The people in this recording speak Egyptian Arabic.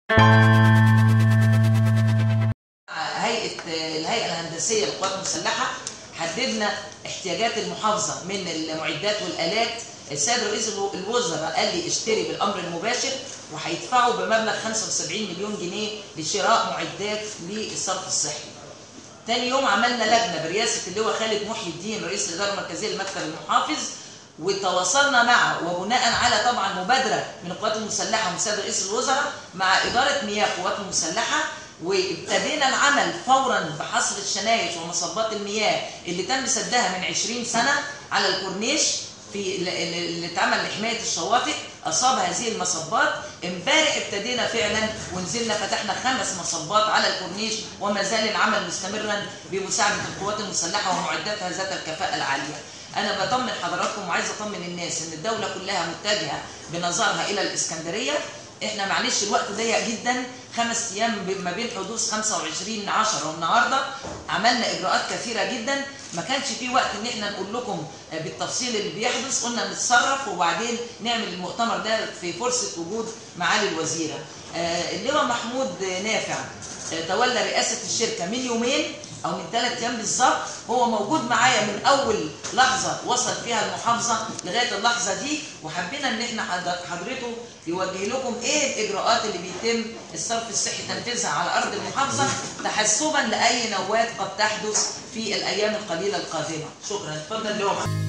هيئه الهيئه الهندسيه للقوات المسلحه حددنا احتياجات المحافظه من المعدات والالات السيد رئيس الوزراء قال لي اشتري بالامر المباشر وهيدفعوا بمبلغ 75 مليون جنيه لشراء معدات للصرف الصحي. تاني يوم عملنا لجنه برئاسه اللواء خالد محي الدين رئيس الاداره المركزيه للمكتب المحافظ وتواصلنا مع وبناء على طبعا مبادره من القوات المسلحه ومن سيد رئيس الوزراء مع اداره مياه القوات المسلحه وابتدينا العمل فورا بحصر الشنايش ومصبات المياه اللي تم سدها من 20 سنه على الكورنيش في اللي اتعمل لحمايه الشواطئ اصاب هذه المصبات امبارح ابتدينا فعلا ونزلنا فتحنا خمس مصبات على الكورنيش وما زال العمل مستمرا بمساعده القوات المسلحه ومعداتها ذات الكفاءه العاليه. انا بطمن حضراتكم وعايز اطمن الناس ان الدوله كلها متجهه بنظرها الى الاسكندريه احنا معلش الوقت ضيق جدا خمس ايام ما بين حدوث 25 10 والنهارده عملنا اجراءات كثيره جدا ما كانش في وقت ان احنا نقول لكم بالتفصيل اللي بيحدث قلنا نتصرف وبعدين نعمل المؤتمر ده في فرصه وجود معالي الوزيره اللواء محمود نافع تولى رئاسه الشركه من يومين او من ثلاث ايام بالظبط هو موجود معايا من اول لحظه وصل فيها المحافظه لغايه اللحظه دي وحبينا ان احنا حضرته يوجه لكم ايه الاجراءات اللي بيتم الصرف الصحي تنفيذها على ارض المحافظه تحسبا لاي نوات قد تحدث في الايام القليله القادمه شكرا اتفضل لهم